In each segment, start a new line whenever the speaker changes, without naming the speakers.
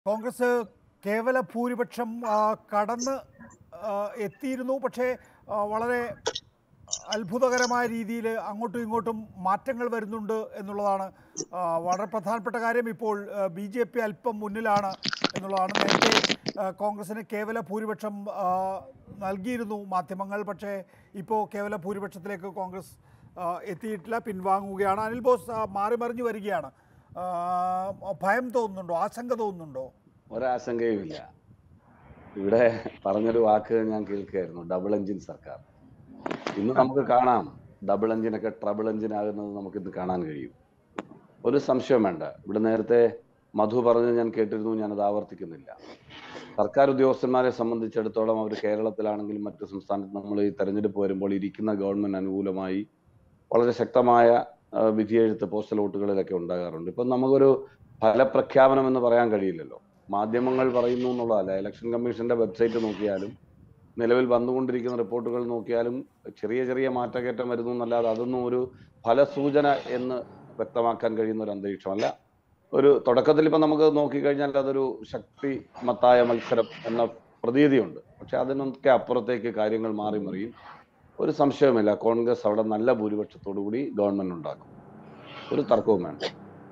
കോൺഗ്രസ് കേവല ഭൂരിപക്ഷം ആ, കടന്ന് ആ, എത്തിയിരുന്നു പക്ഷേ ആ, വളരെ അത്ഭുതകരമായ രീതിയിൽ അങ്ങോട്ടും ഇങ്ങോട്ടും മാറ്റങ്ങൾ വരുന്നുണ്ട് എന്നുള്ളതാണ് ആ, വളരെ പ്രധാനപ്പെട്ട കാര്യം ഇപ്പോൾ ബി ജെ പി അല്പം മുന്നിലാണ് എന്നുള്ളതാണ് നേരത്തെ ആ, കോൺഗ്രസിന് കേവല ഭൂരിപക്ഷം ആ, നൽകിയിരുന്നു മാധ്യമങ്ങൾ പക്ഷേ ഇപ്പോൾ കേവല ഭൂരിപക്ഷത്തിലേക്ക് കോൺഗ്രസ് ആ, എത്തിയിട്ടില്ല പിൻവാങ്ങുകയാണ് അനിൽ ബോസ് ആ, മാറി മറിഞ്ഞു വരികയാണ് ആ, ഭയം തോന്നുന്നുണ്ടോ ആശങ്ക തോന്നുന്നുണ്ടോ
ഒരാശങ്കയുമില്ല ഇവിടെ പറഞ്ഞൊരു വാക്ക് ഞാൻ കേൾക്കുകയായിരുന്നു ഡബിൾ എഞ്ചിൻ സർക്കാർ ഇന്ന് നമുക്ക് കാണാം ഡബിൾ എഞ്ചിനൊക്കെ ട്രബിൾ എഞ്ചിൻ ആകുന്നത് നമുക്ക് ഇന്ന് കാണാൻ കഴിയും ഒരു സംശയം വേണ്ട ഇവിടെ നേരത്തെ മധു പറഞ്ഞ് ഞാൻ കേട്ടിരുന്നു ഞാനത് ആവർത്തിക്കുന്നില്ല സർക്കാർ ഉദ്യോഗസ്ഥന്മാരെ സംബന്ധിച്ചിടത്തോളം അവർ കേരളത്തിലാണെങ്കിലും മറ്റു സംസ്ഥാനത്ത് നമ്മൾ ഈ തെരഞ്ഞെടുപ്പ് വരുമ്പോൾ ഇരിക്കുന്ന ഗവൺമെന്റ് അനുകൂലമായി വളരെ ശക്തമായ ആ, വിധിയെഴുത്ത് പോസ്റ്റൽ വോട്ടുകളിലൊക്കെ ഉണ്ടാകാറുണ്ട് ഇപ്പം നമുക്കൊരു ഫലപ്രഖ്യാപനം എന്ന് പറയാൻ കഴിയില്ലല്ലോ മാധ്യമങ്ങൾ പറയുന്നു എന്നുള്ളതല്ല ഇലക്ഷൻ കമ്മീഷന്റെ വെബ്സൈറ്റ് നോക്കിയാലും നിലവിൽ വന്നുകൊണ്ടിരിക്കുന്ന റിപ്പോർട്ടുകൾ നോക്കിയാലും ചെറിയ ചെറിയ മാറ്റകേറ്റം വരുന്നു എന്നല്ലാതെ അതൊന്നും ഒരു ഫലസൂചന എന്ന് വ്യക്തമാക്കാൻ കഴിയുന്ന ഒരു അന്തരീക്ഷമല്ല ഒരു തുടക്കത്തിൽ ഇപ്പം നമുക്ക് നോക്കിക്കഴിഞ്ഞാൽ അതൊരു ശക്തിമത്തായ മത്സരം എന്ന പ്രതീതിയുണ്ട് പക്ഷെ അതിനൊക്കെ അപ്പുറത്തേക്ക് കാര്യങ്ങൾ മാറി മറിയും ഒരു സംശയവുമില്ല കോൺഗ്രസ് അവിടെ നല്ല ഭൂരിപക്ഷത്തോടു കൂടി ഗവൺമെന്റ് ഉണ്ടാക്കും ഒരു തർക്കവും വേണ്ട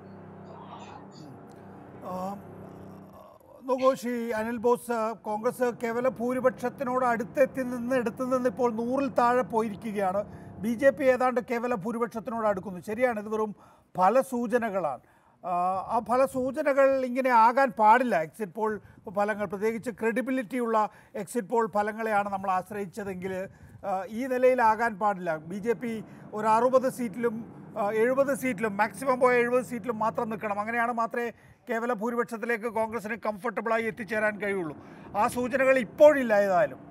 ആ, നോക്കൂ ശ്രീ അനിൽ ബോസ് കോൺഗ്രസ് കേവല ഭൂരിപക്ഷത്തിനോട് അടുത്തെത്തി നിന്ന് എടുത്തു നിന്ന് ഇപ്പോൾ നൂറിൽ താഴെ പോയിരിക്കുകയാണ് ബി ജെ പി ഏതാണ്ട് കേവല ഭൂരിപക്ഷത്തിനോട് അടുക്കുന്നു ശരിയാണ് ഇത് വെറും ഫലസൂചനകളാണ് ആ, ആ ഫലസൂചനകൾ ഇങ്ങനെ ആകാൻ പാടില്ല എക്സിറ്റ് പോൾ ഫലങ്ങൾ പ്രത്യേകിച്ച് ക്രെഡിബിലിറ്റി ഉള്ള എക്സിറ്റ് പോൾ ഫലങ്ങളെയാണ് നമ്മൾ ആശ്രയിച്ചതെങ്കിൽ ആ, ഈ നിലയിലാകാൻ പാടില്ല ബി ജെ പി ഒരു അറുപത് സീറ്റിലും എഴുപത് സീറ്റിലും മാക്സിമം പോയ എഴുപത് സീറ്റിലും മാത്രം നിൽക്കണം അങ്ങനെയാണ് മാത്രമേ കേവല ഭൂരിപക്ഷത്തിലേക്ക് കോൺഗ്രസിന് കംഫർട്ടബിളായി എത്തിച്ചേരാൻ കഴിയുള്ളൂ ആ സൂചനകൾ ഇപ്പോഴില്ല ഏതായാലും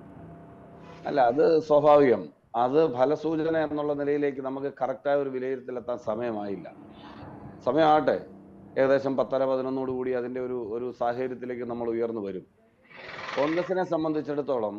അല്ല അത് സ്വാഭാവികം അത് ഫലസൂചന എന്നുള്ള നിലയിലേക്ക് നമുക്ക് കറക്റ്റായ ഒരു വിലയിരുത്തലെത്താൻ സമയമായില്ല സമയമാകട്ടെ ഏകദേശം പത്തര പതിനൊന്നോട് കൂടി അതിന്റെ ഒരു ഒരു സാഹചര്യത്തിലേക്ക് നമ്മൾ ഉയർന്നു വരും കോൺഗ്രസിനെ സംബന്ധിച്ചിടത്തോളം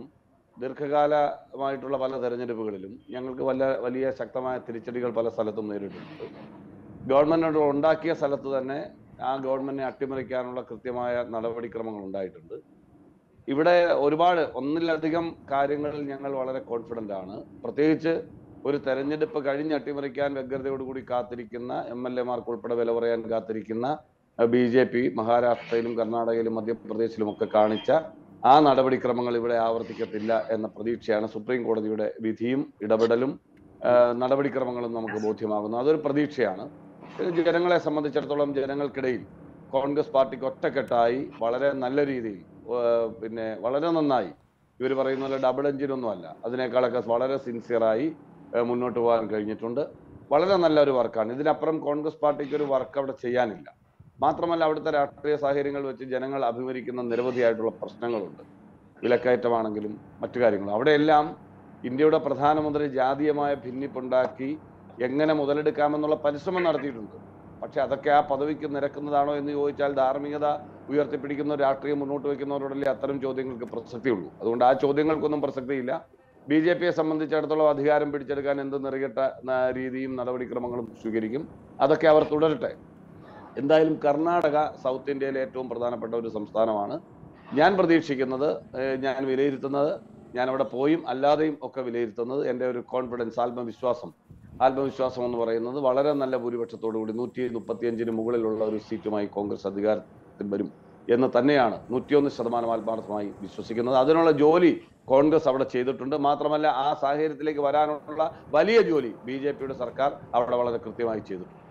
ദീർഘകാലമായിട്ടുള്ള പല തെരഞ്ഞെടുപ്പുകളിലും ഞങ്ങൾക്ക് വല്ല വലിയ ശക്തമായ തിരിച്ചടികൾ പല സ്ഥലത്തും നേരിട്ടിട്ടുണ്ട് ഗവൺമെന്റ് ഉണ്ടാക്കിയ സ്ഥലത്ത് തന്നെ ആ ഗവൺമെന്റിനെ അട്ടിമറിക്കാനുള്ള കൃത്യമായ നടപടിക്രമങ്ങൾ ഉണ്ടായിട്ടുണ്ട് ഇവിടെ ഒരുപാട് ഒന്നിലധികം കാര്യങ്ങളിൽ ഞങ്ങൾ വളരെ കോൺഫിഡന്റ് ആണ് പ്രത്യേകിച്ച് ഒരു തെരഞ്ഞെടുപ്പ് കഴിഞ്ഞ് അട്ടിമറിക്കാൻ വ്യഗ്രതയോടുകൂടി കാത്തിരിക്കുന്ന എം എൽ എമാർക്ക് ഉൾപ്പെടെ വില പറയാൻ കാത്തിരിക്കുന്ന ബി ജെ പി മഹാരാഷ്ട്രയിലും കർണാടകയിലും മധ്യപ്രദേശിലും ഒക്കെ കാണിച്ച ആ നടപടിക്രമങ്ങൾ ഇവിടെ ആവർത്തിക്കത്തില്ല എന്ന പ്രതീക്ഷയാണ് സുപ്രീം കോടതിയുടെ വിധിയും ഇടപെടലും ആ, നടപടിക്രമങ്ങളും നമുക്ക് ബോധ്യമാകുന്നു അതൊരു പ്രതീക്ഷയാണ് ഇത് ജനങ്ങളെ സംബന്ധിച്ചിടത്തോളം ജനങ്ങൾക്കിടയിൽ കോൺഗ്രസ് പാർട്ടിക്ക് ഒറ്റക്കെട്ടായി വളരെ നല്ല രീതിയിൽ ഏർ പിന്നെ വളരെ നന്നായി ഇവർ പറയുന്ന പോലെ ഡബിൾ എഞ്ചിൻ ഒന്നും അല്ല അതിനേക്കാളൊക്കെ വളരെ സിൻസിയറായി ഏർ മുന്നോട്ട് പോകാൻ കഴിഞ്ഞിട്ടുണ്ട് വളരെ നല്ലൊരു വർക്കാണ് ഇതിനപ്പുറം കോൺഗ്രസ് പാർട്ടിക്ക് ഒരു വർക്ക് അവിടെ ചെയ്യാനില്ല മാത്രമല്ല അവിടുത്തെ രാഷ്ട്രീയ സാഹചര്യങ്ങൾ വെച്ച് ജനങ്ങൾ അഭിമുഖീകരിക്കുന്ന നിരവധിയായിട്ടുള്ള പ്രശ്നങ്ങളുണ്ട് വിലക്കയറ്റമാണെങ്കിലും മറ്റു കാര്യങ്ങളും അവിടെയെല്ലാം ഇന്ത്യയുടെ പ്രധാനമന്ത്രി ജാതീയമായ ഭിന്നിപ്പുണ്ടാക്കി എങ്ങനെ മുതലെടുക്കാമെന്നുള്ള പരിശ്രമം നടത്തിയിട്ടുണ്ട് പക്ഷെ അതൊക്കെ ആ പദവിക്ക് നിരക്കുന്നതാണോ എന്ന് ചോദിച്ചാൽ ധാർമ്മികത ഉയർത്തിപ്പിടിക്കുന്ന ഒരു രാഷ്ട്രീയം മുന്നോട്ട് വയ്ക്കുന്നവരോടല്ലേ അത്തരം ചോദ്യങ്ങൾക്ക് പ്രസക്തിയുള്ളൂ അതുകൊണ്ട് ആ ചോദ്യങ്ങൾക്കൊന്നും പ്രസക്തിയില്ല ബി ജെ പിയെ സംബന്ധിച്ചിടത്തോളം അധികാരം പിടിച്ചെടുക്കാൻ എന്ത് നെറുകെട്ട ന- രീതിയും നടപടിക്രമങ്ങളും സ്വീകരിക്കും അതൊക്കെ അവർ തുടരട്ടെ എന്തായാലും കർണാടക സൗത്ത് ഇന്ത്യയിലെ ഏറ്റവും പ്രധാനപ്പെട്ട ഒരു സംസ്ഥാനമാണ് ഞാൻ പ്രതീക്ഷിക്കുന്നത് ഏഹ് ഞാൻ വിലയിരുത്തുന്നത് ഞാൻ അവിടെ പോയും അല്ലാതെയും ഒക്കെ വിലയിരുത്തുന്നത് എൻ്റെ ഒരു കോൺഫിഡൻസ് ആത്മവിശ്വാസം ആത്മവിശ്വാസം എന്ന് പറയുന്നത് വളരെ നല്ല ഭൂരിപക്ഷത്തോടു കൂടി നൂറ്റി മുപ്പത്തിയഞ്ചിന് മുകളിലുള്ള ഒരു സീറ്റുമായി കോൺഗ്രസ് അധികാരത്തിൽ വരും എന്ന് തന്നെയാണ് നൂറ്റിയൊന്ന് ശതമാനം ആത്മാർത്ഥമായി വിശ്വസിക്കുന്നത് അതിനുള്ള ജോലി കോൺഗ്രസ് അവിടെ ചെയ്തിട്ടുണ്ട് മാത്രമല്ല ആ സാഹചര്യത്തിലേക്ക് വരാനുള്ള വലിയ ജോലി ബി ജെ പിയുടെ സർക്കാർ അവിടെ വളരെ കൃത്യമായി ചെയ്തിട്ടുണ്ട്